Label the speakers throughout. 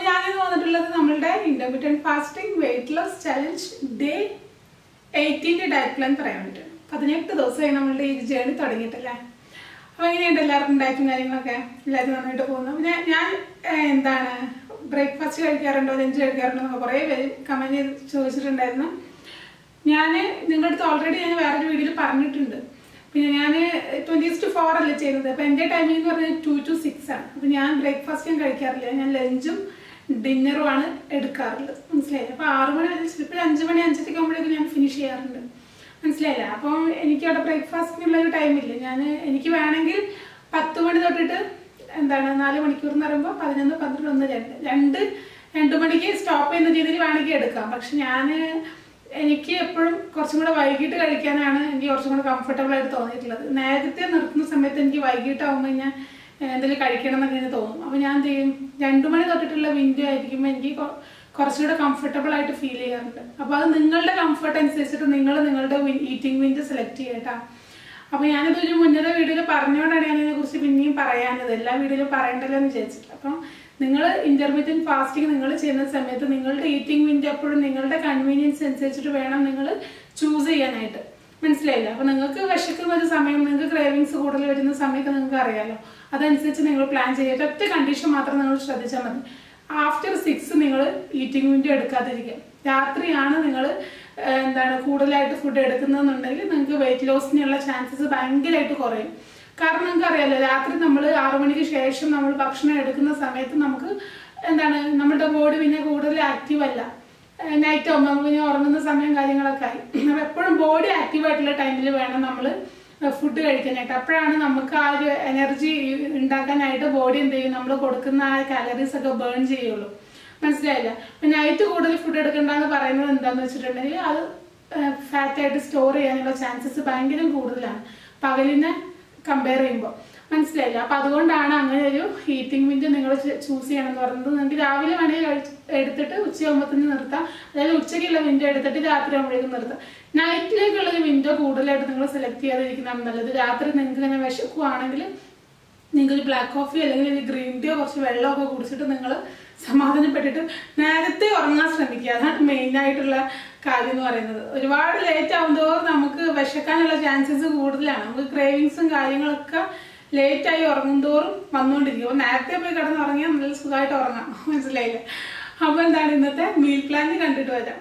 Speaker 1: ഞാനിന്ന് വന്നിട്ടുള്ളത് നമ്മളുടെ intermediate fasting weight loss challenge day എയ്റ്റീൻ്റെ ഡയറ്റ് പ്ലാൻ പറയാൻ വേണ്ടിയിട്ടാണ് പതിനെട്ട് ദിവസമായി നമ്മളുടെ ഈ ജേണി തുടങ്ങിയിട്ടല്ലേ അപ്പോൾ എങ്ങനെയുണ്ട് എല്ലാവർക്കും ഡയറ്റും കാര്യങ്ങളൊക്കെ എല്ലാവരും നന്നായിട്ട് പോകുന്നു പിന്നെ ഞാൻ ഏഹ്, എന്താണ് ബ്രേക്ക്ഫാസ്റ്റ് കഴിക്കാറുണ്ടോ ലഞ്ച് കഴിക്കാറുണ്ടോ എന്നൊക്കെ കുറേ പേര് കമൻറ്റ് ചെയ്ത് ചോദിച്ചിട്ടുണ്ടായിരുന്നു ഞാൻ നിങ്ങളുടെ അടുത്ത് ഓൾറെഡി ഞാൻ വേറൊരു വീഡിയോയിൽ പറഞ്ഞിട്ടുണ്ട് പിന്നെ ഞാൻ ട്വൻറ്റി ടു ഫോർ അല്ലേ ചെയ്യുന്നത് അപ്പോൾ എൻ്റെ ടൈമിംഗ് എന്ന് പറഞ്ഞാൽ ടു ടു സിക്സ് ആണ് അപ്പോൾ ഞാൻ ബ്രേക്ക്ഫാസ്റ്റ് ഞാൻ കഴിക്കാറില്ല ഞാൻ ലഞ്ചും ഡിന്നറും ആണ് എടുക്കാറുള്ളത് മനസ്സിലായില്ലേ അപ്പോൾ ആറ് മണി വരെ ചിലപ്പോൾ അഞ്ച് മണി അഞ്ചരയ്ക്ക് ആകുമ്പോഴേക്കും ഞാൻ ഫിനിഷ് ചെയ്യാറുണ്ട് മനസ്സിലായില്ല അപ്പം എനിക്ക് അവിടെ ബ്രേക്ക്ഫാസ്റ്റിനുള്ള ഒരു ടൈമില്ല ഞാൻ എനിക്ക് വേണമെങ്കിൽ പത്ത് മണി തൊട്ടിട്ട് എന്താണ് നാല് മണിക്കൂർ എന്ന് പറയുമ്പോൾ പതിനൊന്ന് പന്ത്രണ്ട് ഒന്ന് രണ്ട് രണ്ട് രണ്ട് മണിക്ക് സ്റ്റോപ്പ് ചെയ്യുന്ന രീതിയിൽ വേണമെങ്കിൽ എടുക്കാം പക്ഷെ ഞാൻ എനിക്ക് എപ്പോഴും കുറച്ചും കൂടെ വൈകിട്ട് കഴിക്കാനാണ് എനിക്ക് കുറച്ചും കൂടെ കംഫർട്ടബിൾ ആയിട്ട് തോന്നിയിട്ടുള്ളത് നേരത്തെ നിർത്തുന്ന സമയത്ത് എനിക്ക് വൈകിട്ടാവുമ്പോൾ ഞാൻ എന്തെങ്കിലും കഴിക്കണം എന്നൊക്കെ എനിക്ക് തോന്നും അപ്പോൾ ഞാൻ എന്ത് ചെയ്യും രണ്ടു മണി തൊട്ടിട്ടുള്ള വിൻഡോ ആയിരിക്കുമ്പോൾ എനിക്ക് കൊ- കുറച്ചുകൂടെ കംഫർട്ടബിൾ ആയിട്ട് ഫീൽ ചെയ്യാറുണ്ട് അപ്പോൾ അത് നിങ്ങളുടെ കംഫർട്ട് അനുസരിച്ചിട്ട് നിങ്ങൾ നിങ്ങളുടെ ഈറ്റിംഗ് വിൻഡോ സെലക്ട് ചെയ്യട്ടാ അപ്പോൾ ഞാനിത് ഒരു മുന്നത്തെ വീഡിയോയിൽ പറഞ്ഞുകൊണ്ടാണ് ഞാൻ ഇതിനെക്കുറിച്ച് പിന്നെയും പറയാനത് എല്ലാ വീഡിയോയിലും പറയണ്ടല്ലോ എന്ന് വിചാരിച്ചിട്ട് അപ്പം നിങ്ങൾ ഇന്റർമീഡിയറ്റ് ഫാസ്റ്റിംഗ് നിങ്ങൾ ചെയ്യുന്ന സമയത്ത് നിങ്ങളുടെ ഈറ്റിംഗ് വിൻഡോ എപ്പോഴും നിങ്ങളുടെ കൺവീനിയൻസ് അനുസരിച്ചിട്ട് വേണം നിങ്ങൾ ചൂസ് ചെയ്യാനായിട്ട് മനസ്സിലായില്ല അപ്പോൾ നിങ്ങൾക്ക് വിശക്കുന്ന ഒരു സമയം നിങ്ങൾക്ക് ക്രേവിങ്സ് കൂടുതൽ വരുന്ന സമയമൊക്കെ നിങ്ങൾക്ക് അറിയാലോ അതനുസരിച്ച് നിങ്ങൾ പ്ലാൻ ചെയ്തിട്ട് ഒറ്റ കണ്ടീഷൻ മാത്രം നിങ്ങൾ ശ്രദ്ധിച്ചാൽ മതി ആഫ്റ്റർ സിക്സ് നിങ്ങൾ ഈറ്റിംഗ് വിൻഡോ എടുക്കാതിരിക്കുക രാത്രിയാണ് നിങ്ങൾ എന്താണ് കൂടുതലായിട്ട് ഫുഡ് എടുക്കുന്നതെന്നുണ്ടെങ്കിൽ നിങ്ങൾക്ക് വെയിറ്റ് ലോസിനുള്ള ചാൻസസ് ഭയങ്കരമായിട്ട് കുറയും കാരണം നിങ്ങൾക്ക് അറിയാലോ രാത്രി നമ്മൾ ആറു മണിക്ക് ശേഷം നമ്മൾ ഭക്ഷണം എടുക്കുന്ന സമയത്ത് നമുക്ക് എന്താണ് നമ്മുടെ ബോഡി പിന്നെ കൂടുതൽ ആക്റ്റീവ് അല്ല നൈറ്റ് ആകുമ്പോൾ നമുക്ക് പിന്നെ ഉറങ്ങുന്ന സമയം കാര്യങ്ങളൊക്കെ ആയി അപ്പോൾ എപ്പോഴും ബോഡി ആക്റ്റീവ് ആയിട്ടുള്ള ടൈമിൽ വേണം നമ്മൾ ഫുഡ് കഴിക്കാനായിട്ട് അപ്പോഴാണ് നമുക്ക് ആ ഒരു എനർജി ഉണ്ടാക്കാനായിട്ട് ബോഡി എന്ത് ചെയ്യും നമ്മൾ കൊടുക്കുന്ന ആ കാലറീസ് ഒക്കെ ബേൺ ചെയ്യുള്ളൂ മനസ്സിലായില്ല നൈറ്റ് കൂടുതൽ ഫുഡ് എടുക്കണ്ടെന്ന് പറയുന്നത് എന്താന്ന് വെച്ചിട്ടുണ്ടെങ്കിൽ അത് ഫാറ്റ് ആയിട്ട് സ്റ്റോർ ചെയ്യാനുള്ള ചാൻസസ് ഭയങ്കര കൂടുതലാണ് പകലിനെ കമ്പയർ ചെയ്യുമ്പോൾ മനസ്സിലായില്ല അപ്പൊ അതുകൊണ്ടാണ് അങ്ങനെ ഒരു ഹീറ്റിംഗ് വിൻഡോ നിങ്ങൾ ചൂസ് ചെയ്യണം എന്ന് പറയുന്നത് നിങ്ങൾക്ക് രാവിലെ വേണമെങ്കിൽ കഴിച്ച് എടുത്തിട്ട് ഉച്ചയാകുമ്പോഴത്തേന് നിർത്താം അതായത് ഉച്ചയ്ക്കുള്ള വിൻഡോ എടുത്തിട്ട് രാത്രി ആകുമ്പോഴേക്കും നിർത്താം നൈറ്റിലേക്കുള്ള ഒരു വിൻഡോ കൂടുതലായിട്ട് നിങ്ങൾ സെലക്ട് ചെയ്യാതിരിക്കുന്നതാണ് നല്ലത് രാത്രി നിങ്ങൾക്ക് ഇങ്ങനെ വിശക്കുവാണെങ്കിൽ നിങ്ങൾക്ക് ഒരു ബ്ലാക്ക് കോഫി അല്ലെങ്കിൽ ഒരു ഗ്രീൻ ടീയോ കുറച്ച് വെള്ളമൊക്കെ കുടിച്ചിട്ട് നിങ്ങൾ സമാധാനപ്പെട്ടിട്ട് നേരത്തെ ഉറങ്ങാൻ ശ്രമിക്കുക അതാണ് മെയിൻ ആയിട്ടുള്ള കാര്യം എന്ന് പറയുന്നത് ഒരുപാട് ലേറ്റ് ആവുന്നതോറും നമുക്ക് വിശക്കാനുള്ള ചാൻസസ് കൂടുതലാണ് നമുക്ക് ക്രേവിങ്സും കാര്യങ്ങളൊക്കെ ലേറ്റ് ആയി ഉറങ്ങുന്തോറും വന്നുകൊണ്ടിരിക്കും അപ്പോൾ നേരത്തെ പോയി കിടന്ന് ഉറങ്ങിയാൽ നല്ല സുഖമായിട്ട് ഉറങ്ങാം മനസ്സിലായില്ലേ അപ്പോൾ എന്താണ് ഇന്നത്തെ മീൽ പ്ലാൻ കണ്ടിട്ട് വരാം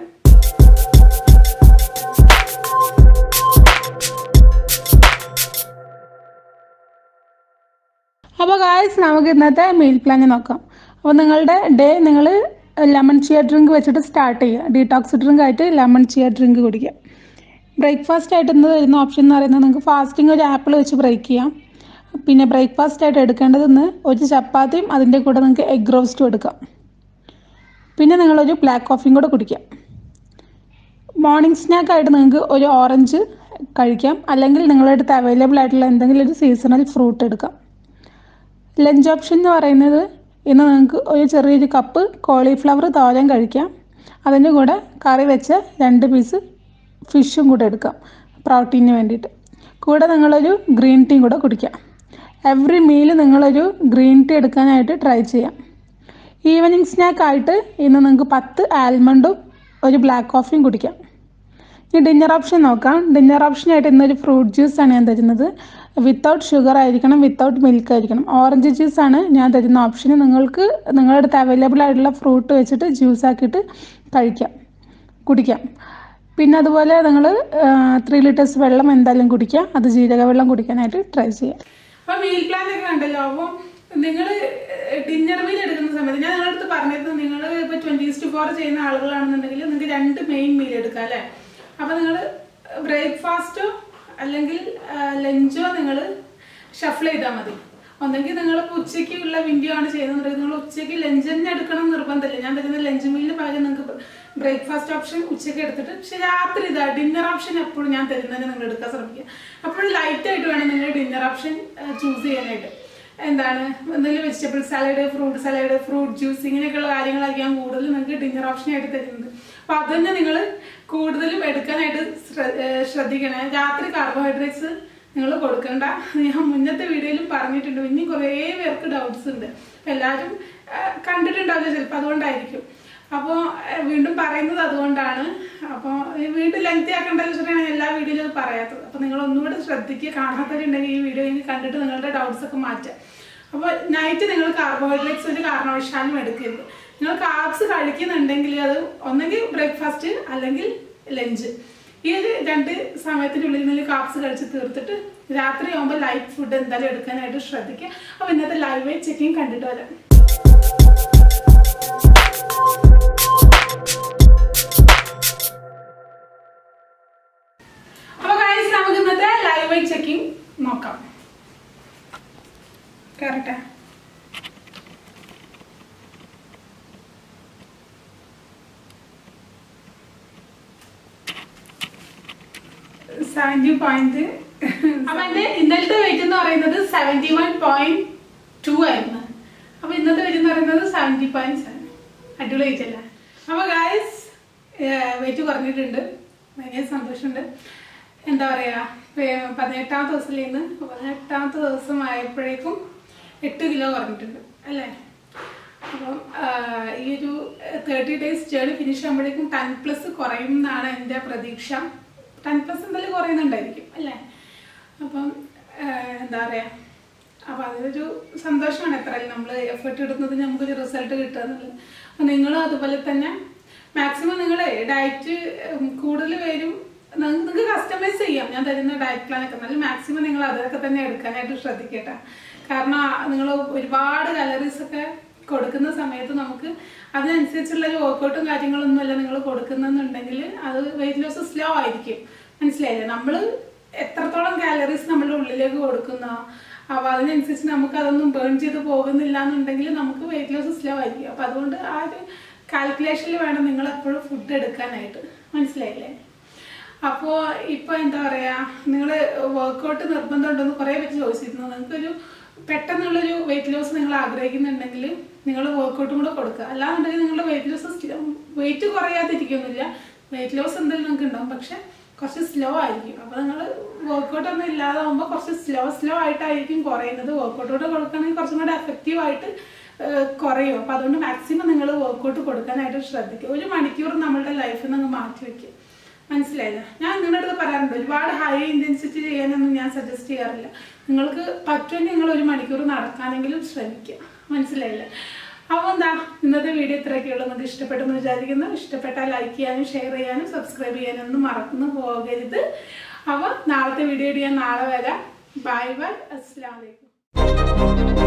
Speaker 1: അപ്പോൾ ഗായ്സ് നമുക്ക് ഇന്നത്തെ മീൽ പ്ലാൻ നോക്കാം അപ്പോൾ നിങ്ങളുടെ ഡേ നിങ്ങൾ ലെമൺ ചിയ ഡ്രിങ്ക് വെച്ചിട്ട് സ്റ്റാർട്ട് ചെയ്യുക ഡീടോക്സ് ഡ്രിങ്ക് ആയിട്ട് ലെമൺ ചിയ ഡ്രിങ്ക് കുടിക്കുക ബ്രേക്ക്ഫാസ്റ്റ് ആയിട്ട് ഇന്ന് വരുന്ന ഓപ്ഷൻ എന്ന് പറയുന്നത് നിങ്ങൾക്ക് ഫാസ്റ്റിംഗ് ഒരു ആപ്പിൾ വെച്ച് ബ്രേക്ക് ചെയ്യാം പിന്നെ ബ്രേക്ക്ഫാസ്റ്റ് ആയിട്ട് എടുക്കേണ്ടത് ഇന്ന് ഒരു ചപ്പാത്തിയും അതിൻ്റെ കൂടെ നിങ്ങൾക്ക് എഗ് റോസ്റ്റും എടുക്കാം പിന്നെ നിങ്ങളൊരു ബ്ലാക്ക് കോഫിയും കൂടെ കുടിക്കാം മോർണിംഗ് സ്നാക്ക് ആയിട്ട് നിങ്ങൾക്ക് ഒരു ഓറഞ്ച് കഴിക്കാം അല്ലെങ്കിൽ നിങ്ങളുടെ അടുത്ത് അവൈലബിൾ ആയിട്ടുള്ള എന്തെങ്കിലും ഒരു സീസണൽ ഫ്രൂട്ട് എടുക്കാം ലഞ്ച് ഓപ്ഷൻ എന്ന് പറയുന്നത് ഇന്ന് നിങ്ങൾക്ക് ഒരു ചെറിയൊരു കപ്പ് കോളിഫ്ലവർ തോരൻ കഴിക്കാം അതിൻ്റെ കൂടെ കറി വെച്ച രണ്ട് പീസ് ഫിഷും കൂടെ എടുക്കാം പ്രോട്ടീന് വേണ്ടിയിട്ട് കൂടെ നിങ്ങളൊരു ഗ്രീൻ ടീ കൂടെ കുടിക്കാം എവറി മീൽ നിങ്ങളൊരു ഗ്രീൻ ടീ എടുക്കാനായിട്ട് ട്രൈ ചെയ്യാം ഈവനിങ് സ്നാക്ക് ആയിട്ട് ഇന്ന് നിങ്ങൾക്ക് പത്ത് ആൽമണ്ടും ഒരു ബ്ലാക്ക് കോഫിയും കുടിക്കാം ഇനി ഡിന്നർ ഓപ്ഷൻ നോക്കാം ഡിന്നർ ഓപ്ഷനായിട്ട് ഇന്നൊരു ഫ്രൂട്ട് ജ്യൂസാണ് ഞാൻ തരുന്നത് വിത്തൗട്ട് ഷുഗർ ആയിരിക്കണം വിത്തൗട്ട് മിൽക്ക് ആയിരിക്കണം ഓറഞ്ച് ജ്യൂസാണ് ഞാൻ തരുന്ന ഓപ്ഷൻ നിങ്ങൾക്ക് നിങ്ങളുടെ അടുത്ത് അവൈലബിൾ ആയിട്ടുള്ള ഫ്രൂട്ട് വെച്ചിട്ട് ജ്യൂസ് ആക്കിയിട്ട് കഴിക്കാം കുടിക്കാം പിന്നെ അതുപോലെ നിങ്ങൾ ത്രീ ലിറ്റേഴ്സ് വെള്ളം എന്തായാലും കുടിക്കുക അത് ജീരക വെള്ളം കുടിക്കാനായിട്ട് ട്രൈ ചെയ്യാം അപ്പോൾ മീൽ പ്ലാൻ ഒക്കെ കണ്ടല്ലോ അപ്പോൾ നിങ്ങൾ ഡിന്നർ മീൽ എടുക്കുന്ന സമയത്ത് ഞാൻ നിങ്ങളുടെ അടുത്ത് പറഞ്ഞിരുന്നു നിങ്ങൾ ഇപ്പോൾ ട്വൻറ്റി ടു ഫോർ ചെയ്യുന്ന ആളുകളാണെന്നുണ്ടെങ്കിൽ നിങ്ങൾക്ക് രണ്ട് മെയിൻ മീൽ എടുക്കാം അല്ലേ അപ്പോൾ നിങ്ങൾ ബ്രേക്ക്ഫാസ്റ്റോ അല്ലെങ്കിൽ ലഞ്ചോ നിങ്ങൾ ഷഫിൾ ചെയ്താൽ മതി ഒന്നെങ്കിൽ നിങ്ങൾ ഇപ്പോൾ ഉച്ചയ്ക്കുള്ള വിൻഡോ ആണ് ചെയ്യുന്നത് നിങ്ങൾ ഉച്ചയ്ക്ക് ലഞ്ച് തന്നെ എടുക്കണം എന്ന് നിർബന്ധമില്ല ഞാൻ തരുന്ന ലഞ്ച് മീലിന് പകരം നിങ്ങൾക്ക് ബ്രേക്ക്ഫാസ്റ്റ് ഓപ്ഷൻ ഉച്ചയ്ക്ക് എടുത്തിട്ട് പക്ഷെ രാത്രി ഇതാ ഡിന്നർ ഓപ്ഷൻ എപ്പോഴും ഞാൻ തരുന്നതിന് നിങ്ങൾ എടുക്കാൻ ശ്രമിക്കുക അപ്പോൾ ലൈറ്റ് ആയിട്ട് വേണം നിങ്ങൾ ഡിന്നർ ഓപ്ഷൻ ചൂസ് ചെയ്യാനായിട്ട് എന്താണ് എന്തെങ്കിലും vegetable salad fruit salad fruit juice ഇങ്ങനെയൊക്കെയുള്ള കാര്യങ്ങളായിരിക്കും കൂടുതൽ നിങ്ങൾക്ക് ഡിന്നർ ഓപ്ഷൻ ആയിട്ട് തരുന്നത് അപ്പോൾ അത് തന്നെ നിങ്ങൾ കൂടുതലും എടുക്കാനായിട്ട് ശ്ര- ഏർ ശ്രദ്ധിക്കണം രാത്രി കാർബോഹൈഡ്രേറ്റ്സ് നിങ്ങൾ കൊടുക്കണ്ട ഞാൻ മുന്നത്തെ വീഡിയോയിലും പറഞ്ഞിട്ടുണ്ട് ഇനി കുറേ പേർക്ക് ഡൗട്ട്സ് ഉണ്ട് അപ്പം എല്ലാവരും ആ, കണ്ടിട്ടുണ്ടാവില്ല ചിലപ്പോൾ അതുകൊണ്ടായിരിക്കും അപ്പോൾ വീണ്ടും പറയുന്നത് അതുകൊണ്ടാണ് അപ്പോൾ വീണ്ടും ലെങ്തി ആക്കേണ്ടത് വെച്ചിട്ടാണ് എല്ലാ വീഡിയോയിലും അത് പറയാത്തത് അപ്പോൾ നിങ്ങൾ ഒന്നുകൂടെ ശ്രദ്ധിക്കുക കാണാത്തവരുണ്ടെങ്കിൽ ഈ വീഡിയോ ഇനി കണ്ടിട്ട് നിങ്ങളുടെ ഡൗട്ട്സ് ഒക്കെ മാറ്റുക അപ്പോൾ നൈറ്റ് നിങ്ങൾ കാർബോഹൈഡ്രേറ്റ്സ് ഒരു കാരണവശാലും എടുക്കരുത് നിങ്ങൾ കാർബ്സ് കഴിക്കുന്നുണ്ടെങ്കിൽ അത് ഒന്നെങ്കിൽ ബ്രേക്ക്ഫാസ്റ്റ് അല്ലെങ്കിൽ ലഞ്ച് ഈ ഒരു രണ്ട് സമയത്തിൻ്റെ ഉള്ളിൽ നിങ്ങൾ കാപ്സ് കഴിച്ച് തീർത്തിട്ട് രാത്രി ആകുമ്പോൾ ലൈറ്റ് ഫുഡ് എന്തായാലും എടുക്കാനായിട്ട് ശ്രദ്ധിക്കുക അപ്പോൾ ഇന്നത്തെ ലൈവ് വെയിറ്റ് ചെക്കിങ് കണ്ടിട്ട് വരാം അപ്പോൾ guys, നമുക്ക് ഇന്നത്തെ ലൈവ് വെയിറ്റ് ചെക്കിങ് നോക്കാം കയറട്ടെ സെവൻറ്റി പോയിന്റ് അപ്പൊ എന്റെ ഇന്നലത്തെ വെയിറ്റ് എന്ന് പറയുന്നത് സെവൻറ്റി വൺ പോയിന്റ് ടു ആയിരുന്നു അപ്പൊ ഇന്നത്തെ വെയിറ്റ് എന്ന് പറയുന്നത് സെവൻറ്റി പോയിന്റ് സെവൻ അടിപൊളി വെയിറ്റ് അല്ലേ അപ്പൊ ഗായ്സ് വെയിറ്റ് കുറഞ്ഞിട്ടുണ്ട് ഭയങ്കര സന്തോഷമുണ്ട് എന്താ പറയാ വേ- പതിനെട്ടാമത്തെ ദിവസത്തിൽ നിന്ന് പതിനെട്ടാമത്തെ ദിവസം ആയപ്പോഴേക്കും എട്ട് കിലോ കുറഞ്ഞിട്ടുണ്ട് അല്ലേ അപ്പം ആ, ഈ ഒരു തേർട്ടി ഡേയ്സ് ജേർണി ഫിനിഷ് ആകുമ്പോഴേക്കും ടെൻ പ്ലസ് കുറയും എന്നാണ് എൻ്റെ പ്രതീക്ഷ ടെൻ പ്ലസ് എന്തായാലും കുറയുന്നുണ്ടായിരിക്കും അല്ലേ അപ്പം ആ, എന്താ പറയുക അപ്പം അതൊരു സന്തോഷമാണ് എത്രയും നമ്മൾ എഫേർട്ട് ഇടുന്നതിന് നമുക്കൊരു റിസൾട്ട് കിട്ടുക എന്നുള്ളത് അപ്പം നിങ്ങളും അതുപോലെ തന്നെ മാക്സിമം നിങ്ങൾ ഡയറ്റ് കൂടുതൽ പേരും നിങ്ങൾക്ക് കസ്റ്റമൈസ് ചെയ്യാം ഞാൻ തരുന്ന ഡയറ്റ് പ്ലാൻ ഒക്കെ എന്നാലും മാക്സിമം നിങ്ങൾ അതൊക്കെ തന്നെ എടുക്കാനായിട്ട് ശ്രദ്ധിക്കട്ടെ കാരണം നിങ്ങൾ ഒരുപാട് കലറീസ് ഒക്കെ കൊടുക്കുന്ന സമയത്ത് നമുക്ക് അതിനനുസരിച്ചുള്ള ഒരു വർക്കൗട്ടും കാര്യങ്ങളൊന്നും അല്ല നിങ്ങൾ കൊടുക്കുന്നെന്നുണ്ടെങ്കിൽ അത് വെയിറ്റ് ലോസ് സ്ലോ ആയിരിക്കും മനസ്സിലായില്ലേ നമ്മൾ എത്രത്തോളം കാലറീസ് നമ്മുടെ ഉള്ളിലേക്ക് കൊടുക്കുന്നോ അപ്പോൾ അതിനനുസരിച്ച് നമുക്ക് അതൊന്നും ബേൺ ചെയ്ത് പോകുന്നില്ല എന്നുണ്ടെങ്കിൽ നമുക്ക് വെയിറ്റ് ലോസ് സ്ലോ ആയിരിക്കും അപ്പോൾ അതുകൊണ്ട് ആ ഒരു കാൽക്കുലേഷനിൽ വേണം നിങ്ങൾ എപ്പോഴും ഫുഡ് എടുക്കാനായിട്ട് മനസ്സിലായില്ലേ അപ്പോൾ ഇപ്പോൾ എന്താ പറയുക നിങ്ങൾ വർക്കൗട്ട് നിർബന്ധമുണ്ടെന്ന് കുറേ പേര് ചോദിച്ചിരുന്നു നിങ്ങൾക്കൊരു പെട്ടെന്നുള്ളൊരു വെയിറ്റ് ലോസ് നിങ്ങൾ ആഗ്രഹിക്കുന്നുണ്ടെങ്കിൽ നിങ്ങൾ വർക്കൗട്ടും കൂടെ കൊടുക്കുക അല്ലാന്നുണ്ടെങ്കിൽ നിങ്ങളുടെ വെയിറ്റ് ലോസ് വെയിറ്റ് കുറയാതിരിക്കൊന്നുമില്ല വെയിറ്റ് ലോസ് എന്തായാലും നിങ്ങൾക്ക് ഉണ്ടാവും പക്ഷെ കുറച്ച് സ്ലോ ആയിരിക്കും അപ്പോൾ നിങ്ങൾ വർക്കൗട്ട് ഒന്നും ഇല്ലാതാവുമ്പോൾ കുറച്ച് സ്ലോ സ്ലോ ആയിട്ടായിരിക്കും കുറയുന്നത് വർക്കൗട്ട് കൂടെ കൊടുക്കുകയാണെങ്കിൽ കുറച്ചും കൂടെ എഫക്റ്റീവ് ആയിട്ട് ഏഹ്, കുറയും അപ്പോൾ അതുകൊണ്ട് മാക്സിമം നിങ്ങൾ വർക്കൗട്ട് കൊടുക്കാനായിട്ട് ശ്രദ്ധിക്കുക ഒരു മണിക്കൂർ നമ്മളുടെ ലൈഫിൽ നിന്ന് മാറ്റി വയ്ക്കുക മനസ്സിലായില്ല ഞാൻ നിങ്ങളുടെ അടുത്ത് പറയാറുണ്ട് ഒരുപാട് ഹൈ ഇൻറ്റൻസിറ്റി ചെയ്യാനൊന്നും ഞാൻ സജസ്റ്റ് ചെയ്യാറില്ല നിങ്ങൾക്ക് പറ്റുമെങ്കിൽ നിങ്ങൾ ഒരു മണിക്കൂർ നടക്കാനെങ്കിലും ശ്രമിക്കുക മനസ്സിലായില്ല അപ്പോൾ എന്താ ഇന്നത്തെ വീഡിയോ ഇത്രയൊക്കെയുള്ളൂ നിങ്ങൾക്ക് ഇഷ്ടപ്പെട്ടെന്ന് വിചാരിക്കുന്നു ഇഷ്ടപ്പെട്ടാൽ ലൈക്ക് ചെയ്യാനും ഷെയർ ചെയ്യാനും സബ്സ്ക്രൈബ് ചെയ്യാനൊന്നും മറന്നു പോകരുത് അപ്പോൾ നാളത്തെ വീഡിയോ ഞാൻ നാളെ വരാം ബൈ ബൈ അസ്സാം വലൈക്കും